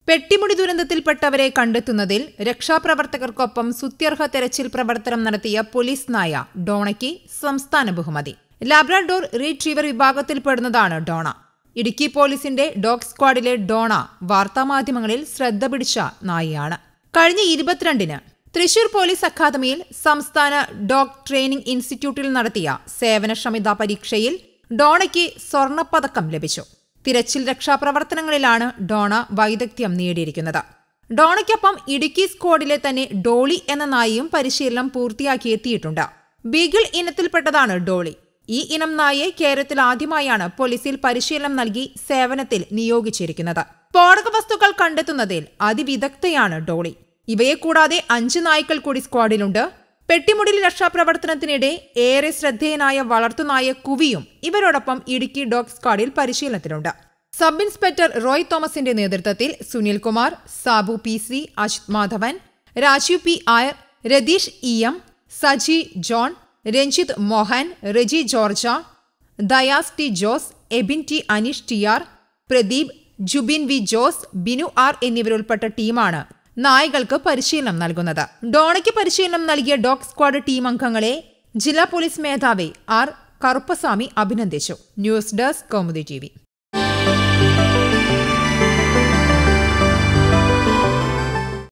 പെട്ടിമുടി ദുരന്തത്തിൽപ്പെട്ടവരെ കണ്ടെത്തുന്നതിൽ രക്ഷാപ്രവർത്തകർക്കൊപ്പം സുത്യർഹ തെരച്ചിൽ പ്രവർത്തനം നടത്തിയ പോലീസ് നായ ഡോണയ്ക്ക് സംസ്ഥാന ബഹുമതി ലാബ്രാഡോർ റീട്രീവർ വിഭാഗത്തിൽപ്പെടുന്നതാണ് ഡോണ ഇടുക്കി പോലീസിന്റെ ഡോഗ് സ്ക്വാഡിലെ ഡോണ വാർത്താമാധ്യമങ്ങളിൽ ശ്രദ്ധ പിടിച്ച നായയാണ് കഴിഞ്ഞ ഇരുപത്തിരണ്ടിന് തൃശൂർ പോലീസ് അക്കാദമിയിൽ സംസ്ഥാന ഡോഗ് ട്രെയിനിംഗ് ഇൻസ്റ്റിറ്റ്യൂട്ടിൽ നടത്തിയ സേവനക്ഷമിതാ പരീക്ഷയിൽ ഡോണയ്ക്ക് സ്വർണപ്പതക്കം ലഭിച്ചു തിരച്ചിൽ രക്ഷാപ്രവർത്തനങ്ങളിലാണ് ഡോണ വൈദഗ്ധ്യം നേടിയിരിക്കുന്നത് ഡോണയ്ക്കൊപ്പം ഇടുക്കി സ്ക്വാഡിലെ തന്നെ ഡോളി എന്ന നായയും പരിശീലനം പൂർത്തിയാക്കിയെത്തിയിട്ടുണ്ട് ബീഗിൾ ഇനത്തിൽപ്പെട്ടതാണ് ഡോളി ഈ ഇനം നായയെ കേരളത്തിൽ ആദ്യമായാണ് പോലീസിൽ പരിശീലനം നൽകി സേവനത്തിൽ നിയോഗിച്ചിരിക്കുന്നത് സ്ഫോടക വസ്തുക്കൾ കണ്ടെത്തുന്നതിൽ അതിവിദഗ്ധയാണ് ഡോളി ഇവയെ കൂടാതെ അഞ്ച് നായ്ക്കൾ കൂടി സ്ക്വാഡിലുണ്ട് പെട്ടിമുടിൽ രക്ഷാപ്രവർത്തനത്തിനിടെ ഏറെ ശ്രദ്ധേയനായ വളർത്തുനായ കുവിയും ഇവരോടൊപ്പം ഇടുക്കി ഡോഗ് സ്ക്വാഡിൽ പരിശീലനത്തിലുണ്ട് സബ് ഇൻസ്പെക്ടർ റോയ് തോമസിന്റെ നേതൃത്വത്തിൽ Sunil Kumar Sabu P C Ajith Madhavan Rajeev P Iyer Ratheesh E M Saji John Ranjith Mohan Reji George Dayas T Jose Ebin T Aneesh T R Pradeep Jubin V Jose Binu R എന്നിവരുൾപ്പെട്ട ടീമാണ് നായകൾക്ക് പരിശീലനം നൽകുന്നത് ഡോണയ്ക്ക് പരിശീലനം നൽകിയ ഡോഗ് സ്ക്വാഡ് ടീം അംഗങ്ങളെ ജില്ലാ പോലീസ് മേധാവി ആർ കറുപ്പസ്വാമി അഭിനന്ദിച്ചു ന്യൂസ് ഡെസ്ക് കൗമുദി ടി